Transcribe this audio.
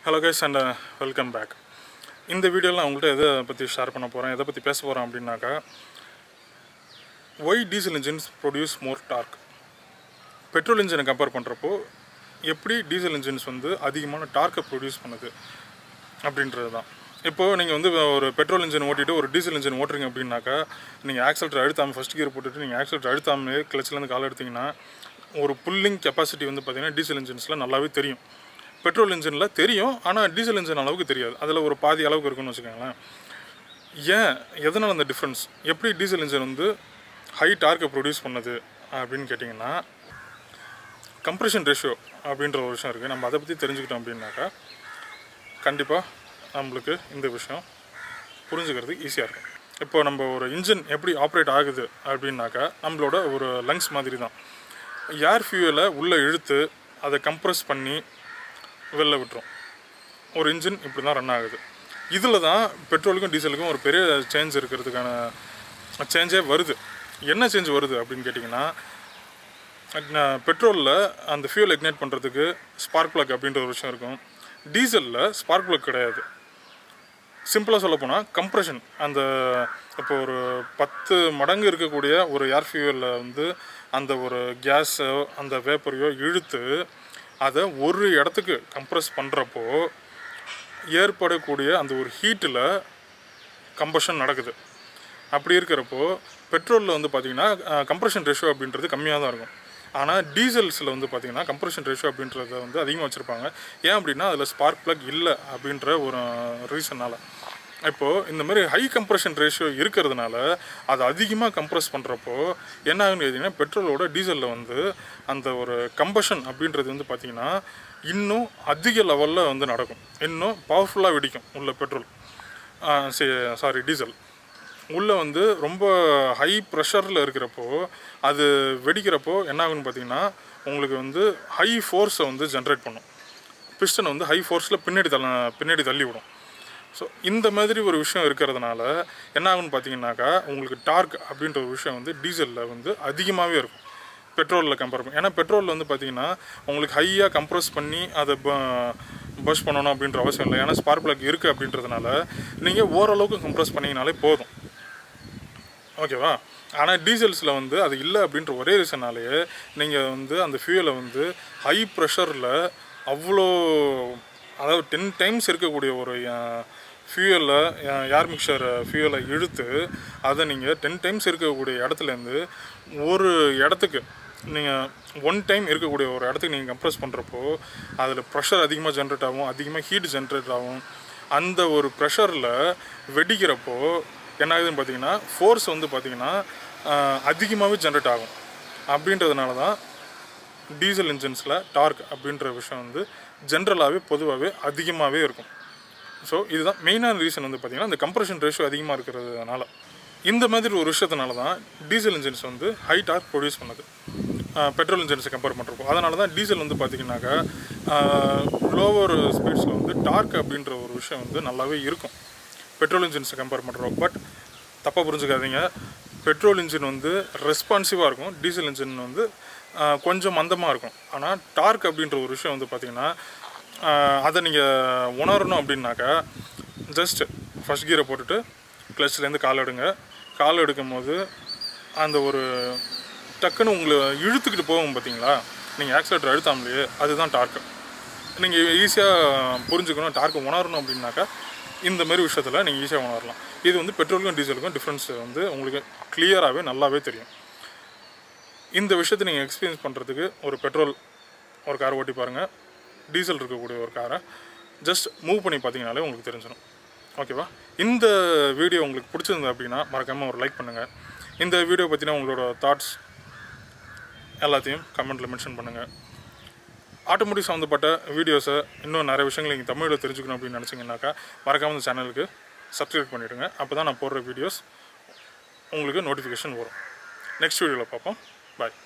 hello guys and welcome back இந்த வீடியோவில் நான் உங்கள்கிட்ட எதை பற்றி ஷேர் பண்ண போகிறேன் எதை பற்றி பேச போகிறேன் அப்படின்னாக்கா why diesel engines produce more torque petrol இன்ஜினை கம்பேர் பண்ணுறப்போ எப்படி டீசல் இன்ஜின்ஸ் வந்து அதிகமான டார்க்கை ப்ரொடியூஸ் பண்ணுது அப்படின்றது தான் இப்போது நீங்கள் வந்து ஒரு பெட்ரோல் இன்ஜின் ஓட்டிட்டு ஒரு டீசல் இன்ஜின் ஓட்டுறீங்க அப்படின்னாக்கா நீங்கள் ஆக்சல்ட்டர் அழுத்தாமல் ஃபஸ்ட் கியர் போட்டுட்டு நீங்கள் ஆக்சல்ட்டர் அழுத்தாமலே கிளச்சிலேருந்து கால் எடுத்தீங்கன்னா ஒரு புல்லிங் கெப்பாசிட்டி வந்து பார்த்தீங்கன்னா டீசல் இன்ஜின்ஸில் நல்லாவே தெரியும் பெட்ரோல் இன்ஜினில் தெரியும் ஆனால் டீசல் இன்ஜின் அளவுக்கு தெரியாது அதில் ஒரு பாதி அளவுக்கு இருக்குன்னு வச்சுக்கோங்களேன் ஏன் எதனால் அந்த டிஃப்ரென்ஸ் எப்படி டீசல் இன்ஜின் வந்து ஹை டார்க்கை ப்ரொடியூஸ் பண்ணுது அப்படின்னு கேட்டிங்கன்னா கம்ப்ரெஷன் ரேஷியோ அப்படின்ற ஒரு விஷயம் இருக்குது நம்ம அதை பற்றி தெரிஞ்சுக்கிட்டோம் அப்படின்னாக்கா கண்டிப்பாக நம்மளுக்கு இந்த விஷயம் புரிஞ்சுக்கிறது ஈஸியாக இருக்கும் இப்போ நம்ம ஒரு இன்ஜின் எப்படி ஆப்ரேட் ஆகுது அப்படின்னாக்கா நம்மளோட ஒரு லங்ஸ் மாதிரி தான் ஏர் ஃபியூவலை உள்ளே இழுத்து அதை கம்ப்ரெஸ் பண்ணி வெளில விட்டுரும் ஒரு இன்ஜின் இப்படி தான் ரன் ஆகுது இதில் தான் பெட்ரோலுக்கும் டீசலுக்கும் ஒரு பெரிய சேஞ்ச் இருக்கிறதுக்கான சேஞ்சே வருது என்ன சேஞ்ச் வருது அப்படின்னு கேட்டிங்கன்னா பெட்ரோலில் அந்த ஃபியூல் இக்னைட் பண்ணுறதுக்கு ஸ்பார்க் ப்ளக் அப்படின்ற ஒரு விஷயம் இருக்கும் டீசலில் ஸ்பார்க் ப்ளக் கிடையாது சிம்பிளாக சொல்ல போனால் கம்ப்ரெஷன் அந்த இப்போ ஒரு பத்து மடங்கு இருக்கக்கூடிய ஒரு ஏர் ஃபியூவலில் வந்து அந்த ஒரு கேஸோ அந்த வேப்பரையோ இழுத்து அதை ஒரு இடத்துக்கு கம்ப்ரெஸ் பண்ணுறப்போ ஏற்படக்கூடிய அந்த ஒரு ஹீட்டில் கம்பஷன் நடக்குது அப்படி இருக்கிறப்போ பெட்ரோலில் வந்து பார்த்திங்கன்னா கம்ப்ரெஷன் ரேஷியோ அப்படின்றது கம்மியாக தான் இருக்கும் ஆனால் டீசல்ஸில் வந்து பார்த்திங்கன்னா கம்ப்ரெஷன் ரேஷியோ அப்படின்றத வந்து அதிகமாக வச்சுருப்பாங்க ஏன் அப்படின்னா அதில் ஸ்பார்க் ப்ளக் இல்லை அப்படின்ற ஒரு ரீசனால் இப்போது இந்த மாதிரி ஹை கம்ப்ரெஷன் ரேஷியோ இருக்கிறதுனால அதை அதிகமாக கம்ப்ரெஸ் பண்ணுறப்போ என்ன ஆகுன்னு கேட்டிங்கன்னா பெட்ரோலோட டீசலில் வந்து அந்த ஒரு கம்பஷன் அப்படின்றது வந்து பார்த்திங்கன்னா இன்னும் அதிக லெவலில் வந்து நடக்கும் இன்னும் பவர்ஃபுல்லாக வெடிக்கும் உள்ள பெட்ரோல் சாரி டீசல் உள்ளே வந்து ரொம்ப ஹை ப்ரெஷரில் இருக்கிறப்போ அது வெடிக்கிறப்போ என்ன ஆகுன்னு பார்த்தீங்கன்னா உங்களுக்கு வந்து ஹை ஃபோர்ஸை வந்து ஜென்ரேட் பண்ணும் பிஸ்டன் வந்து ஹை ஃபோர்ஸில் பின்னாடி தள்ள பின்னாடி தள்ளி விடும் ஸோ இந்த மாதிரி ஒரு விஷயம் இருக்கிறதுனால என்ன ஆகுன்னு பார்த்தீங்கன்னாக்கா உங்களுக்கு டார்க் அப்படின்ற ஒரு விஷயம் வந்து டீசலில் வந்து அதிகமாகவே இருக்கும் பெட்ரோலில் கம்பேர் பண்ணி ஏன்னா பெட்ரோலில் வந்து பார்த்தீங்கன்னா உங்களுக்கு ஹையாக கம்ப்ரெஸ் பண்ணி அதை பஷ் பண்ணணும் அப்படின்ற அவசியம் இல்லை ஏன்னா ஸ்பார்க் பிளக் இருக்குது அப்படின்றதுனால நீங்கள் ஓரளவுக்கு கம்ப்ரெஸ் பண்ணிங்கனாலே போதும் ஓகேவா ஆனால் டீசல்ஸில் வந்து அது இல்லை அப்படின்ற ஒரே ரீசனாலேயே நீங்கள் வந்து அந்த ஃபியூலை வந்து ஹை ப்ரெஷரில் அவ்வளோ அதாவது டென் டைம்ஸ் இருக்கக்கூடிய ஒரு ஃபியூயலில் ஏர் மிக்சர் ஃபியூயலை இழுத்து அதை நீங்கள் டென் டைம்ஸ் இருக்கக்கூடிய இடத்துலேருந்து ஒரு இடத்துக்கு நீங்கள் ஒன் டைம் இருக்கக்கூடிய ஒரு இடத்துக்கு நீங்கள் கம்ப்ரெஸ் பண்ணுறப்போ அதில் ப்ரெஷர் அதிகமாக ஜென்ரேட் ஆகும் அதிகமாக ஹீட் ஜென்ரேட் ஆகும் அந்த ஒரு ப்ரெஷரில் வெடிக்கிறப்போ என்ன ஆகுதுன்னு பார்த்தீங்கன்னா ஃபோர்ஸ் வந்து பார்த்திங்கன்னா அதிகமாகவே ஜென்ரேட் ஆகும் அப்படின்றதுனால தான் டீசல் இன்ஜின்ஸில் டார்க் அப்படின்ற விஷயம் வந்து ஜென்ரலாகவே பொதுவாகவே அதிகமாகவே இருக்கும் ஸோ இதுதான் மெயினான ரீசன் வந்து பார்த்திங்கன்னா இந்த கம்ப்ரெஷன் ரேஷியோ அதிகமாக இருக்கிறதுனால இந்த மாதிரி ஒரு விஷயத்தினால தான் டீசல் இன்ஜின்ஸ் வந்து ஹை டார்க் ப்ரொடியூஸ் பண்ணுது பெட்ரோல் இன்ஜின்ஸை கம்பேர் பண்ணுறப்போ அதனால தான் டீசல் வந்து பார்த்திங்கனாக்கா லோவர் ஸ்பீட்ஸில் வந்து டார்க் அப்படின்ற ஒரு விஷயம் வந்து நல்லாவே இருக்கும் பெட்ரோல் இன்ஜின்ஸை கம்பேர் பண்ணுறோம் பட் தப்பாக புரிஞ்சுக்காதீங்க பெட்ரோல் இன்ஜின் வந்து ரெஸ்பான்சிவாக இருக்கும் டீசல் இன்ஜின் வந்து கொஞ்சம் மந்தமாக இருக்கும் ஆனால் டார்க் அப்படின்ற ஒரு விஷயம் வந்து பார்த்திங்கன்னா அதை நீங்கள் உணரணும் அப்படின்னாக்கா ஜஸ்ட் ஃபஸ்ட் கீரை போட்டுட்டு கிளச்லேருந்து கால் எடுங்க கால் எடுக்கும் போது அந்த ஒரு டக்குன்னு உங்களை இழுத்துக்கிட்டு போகும் பார்த்தீங்களா நீங்கள் ஆக்சிலேட்டர் அழுத்தாமலையே அதுதான் டார்க்கு நீங்கள் ஈஸியாக புரிஞ்சுக்கணும் டார்க்கு உணரணும் அப்படின்னாக்கா இந்த மாதிரி விஷயத்தில் நீங்கள் ஈஸியாக உணரலாம் இது வந்து பெட்ரோலுக்கும் டீசலுக்கும் டிஃப்ரென்ஸ் வந்து உங்களுக்கு கிளியராகவே நல்லாவே தெரியும் இந்த விஷயத்தை நீங்கள் எக்ஸ்பீரியன்ஸ் பண்ணுறதுக்கு ஒரு பெட்ரோல் ஒரு கார் ஓட்டி பாருங்கள் டீசல் இருக்கக்கூடிய ஒரு காரை ஜஸ்ட் மூவ் பண்ணி பார்த்தீங்கனாலே உங்களுக்கு தெரிஞ்சிடும் ஓகேவா இந்த வீடியோ உங்களுக்கு பிடிச்சிருந்தது அப்படின்னா மறக்காமல் ஒரு லைக் பண்ணுங்கள் இந்த வீடியோ பற்றின உங்களோட தாட்ஸ் எல்லாத்தையும் கமெண்ட்டில் மென்ஷன் பண்ணுங்கள் ஆட்டோமோட்டிவ் சம்மந்தப்பட்ட வீடியோஸை இன்னும் நிறைய விஷயங்கள் நீங்கள் தமிழில் தெரிஞ்சுக்கணும் அப்படின்னு நினச்சிங்கனாக்கா மறக்காமல் இந்த சேனலுக்கு சப்ஸ்கிரைப் பண்ணிவிடுங்க அப்போ தான் நான் போடுற வீடியோஸ் உங்களுக்கு நோட்டிஃபிகேஷன் வரும் நெக்ஸ்ட் வீடியோவில் பார்ப்போம் பாய்